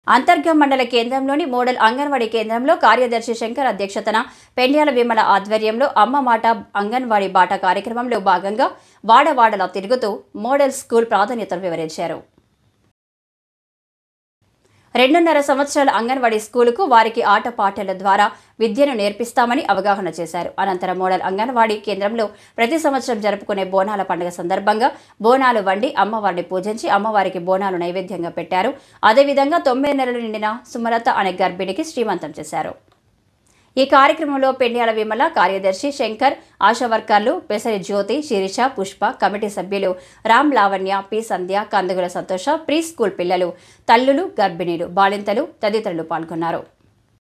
అంతర్గం మండల కేంద్రంలోని మోడల్ అంగన్వాడీ కేంద్రంలో కార్యదర్శి శంకర్ అధ్యక్షతన పెండ్యాల విమల ఆధ్వర్యంలో అమ్మ మాట అంగన్వాడీ బాట కార్యక్రమంలో భాగంగా వాడవాడలా తిరుగుతూ మోడల్ స్కూల్ ప్రాధాన్యతను వివరించారు రెండున్నర సంవత్సరాల అంగన్వాడీ స్కూలుకు వారికి ఆటపాటల ద్వారా విద్యను నేర్పిస్తామని అవగాహన చేశారు అనంతరం మోడల్ అంగన్వాడీ కేంద్రంలో ప్రతి సంవత్సరం జరుపుకునే బోనాల పండుగ సందర్భంగా బోనాలు వండి అమ్మవారిని పూజించి అమ్మవారికి బోనాలు నైవేద్యంగా పెట్టారు అదేవిధంగా తొమ్మిది నెలలు నిండిన సుమలత అనే గర్భిణికి శ్రీమంతం చేశారు ఈ కార్యక్రమంలో పెండ్యాల విమల కార్యదర్శి శంకర్ ఆశా వర్కర్లు పెసరి జ్యోతి శిరీష పుష్ప కమిటీ సభ్యులు Ram Lavanya P Sandhya Kandugula Santosha pre school పిల్లలు తల్లులు గర్భిణీలు బాలింతలు తదితరులు పాల్గొన్నారు